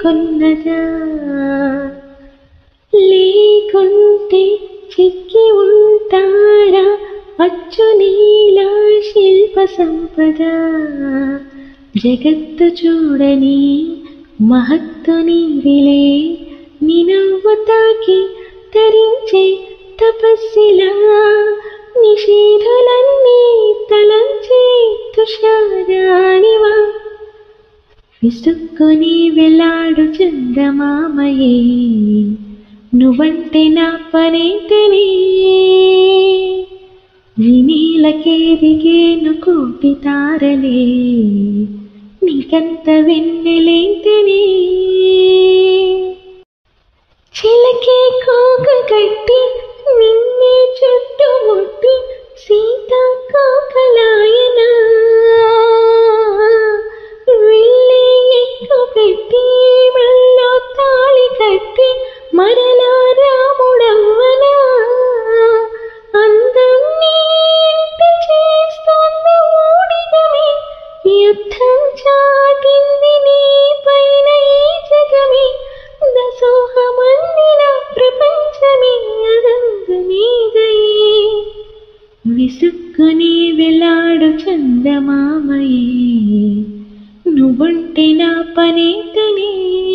కొన్నదా లేకుంటే చిక్కి ఉంటారా అచ్చు నీలా శిల్ప సంపద జగత్తు చూడని మహత్తు నీవిలే నినవ్వు తాకి తరించే తపస్సిలా నిషేధులన్నీ తలంచే తుషారానివా విసుక్కుని వెళ్ళాడు చందమామయే నువ్వంటే నా పనేంటనే వినీలకేదిగేను కోటి తారలే నీకంత వెన్నెలేంటనే చిలకే కోక కట్టి నిన్నే చుట్టుముట్టి సీతాకోకలాయన వెళ్ళి ఎక్కు పెట్టి మెల్లో తాళి కట్టి మరలా రాముడవ్వనా అందం నీ ఇంటి చేస్తోంది ఊడిగమే యుద్ధం చాటింది నీ పైన ఈ జగమే దసోహమందిన ప్రపంచమే అదంగమీదయే విసుక్కుని వెళ్ళాడు చందమామయే నువ్వంటే నా పనేతనే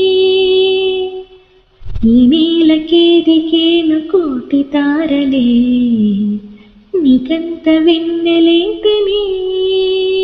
ఈ నీలకేదికేను కోటి తారలే నీకంత వెన్నెలేతనే